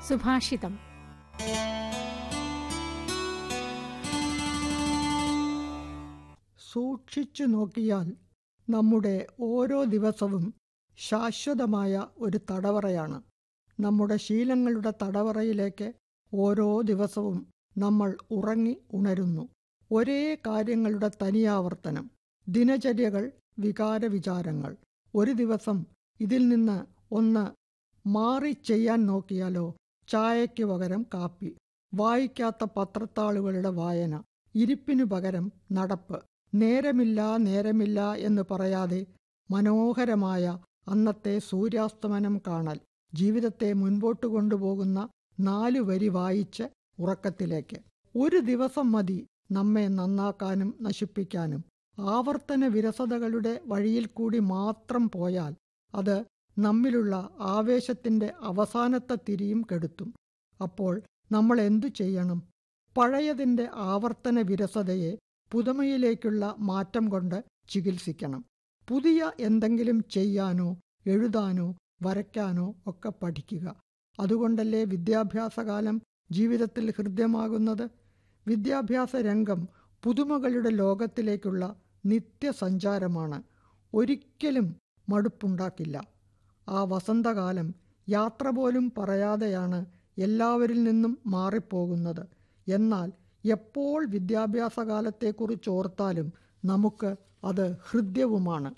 സുഭാഷിതം സൂക്ഷിച്ചു നോക്കിയാൽ നമ്മുടെ ഓരോ ദിവസവും ശാശ്വതമായ ഒരു തടവറയാണ് നമ്മുടെ ശീലങ്ങളുടെ തടവറയിലേക്ക് ഓരോ ദിവസവും നമ്മൾ ഉറങ്ങി ഉണരുന്നു ഒരേ കാര്യങ്ങളുടെ തനിയാവർത്തനം ദിനചര്യകൾ വികാര വിചാരങ്ങൾ ഒരു ദിവസം ഇതിൽ നിന്ന് ഒന്ന് മാറി ചെയ്യാൻ നോക്കിയാലോ ചായയ്ക്ക് പകരം കാപ്പി വായിക്കാത്ത പത്രത്താളുകളുടെ വായന ഇരിപ്പിനു പകരം നടപ്പ് നേരമില്ല നേരമില്ല എന്ന് പറയാതെ മനോഹരമായ അന്നത്തെ സൂര്യാസ്തമനം കാണൽ ജീവിതത്തെ മുൻപോട്ട് കൊണ്ടുപോകുന്ന നാലു വരി വായിച്ച് ഉറക്കത്തിലേക്ക് ഒരു ദിവസം മതി നമ്മെ നന്നാക്കാനും നശിപ്പിക്കാനും ആവർത്തന വിരസതകളുടെ വഴിയിൽ കൂടി മാത്രം പോയാൽ അത് നമ്മിലുള്ള ആവേശത്തിന്റെ അവസാനത്തെ തിരിയും കെടുത്തും അപ്പോൾ നമ്മൾ എന്തു ചെയ്യണം പഴയതിന്റെ ആവർത്തന വിരസതയെ പുതുമയിലേക്കുള്ള മാറ്റം കൊണ്ട് ചികിത്സിക്കണം പുതിയ എന്തെങ്കിലും ചെയ്യാനോ എഴുതാനോ വരയ്ക്കാനോ ഒക്കെ പഠിക്കുക അതുകൊണ്ടല്ലേ വിദ്യാഭ്യാസകാലം ജീവിതത്തിൽ ഹൃദ്യമാകുന്നത് വിദ്യാഭ്യാസ രംഗം പുതുമകളുടെ ലോകത്തിലേക്കുള്ള നിത്യസഞ്ചാരമാണ് ഒരിക്കലും മടുപ്പുണ്ടാക്കില്ല ആ വസന്തകാലം യാത്ര പോലും പറയാതെയാണ് എല്ലാവരിൽ നിന്നും മാറിപ്പോകുന്നത് എന്നാൽ എപ്പോൾ വിദ്യാഭ്യാസകാലത്തെക്കുറിച്ച് ഓർത്താലും നമുക്ക് അത് ഹൃദ്യവുമാണ്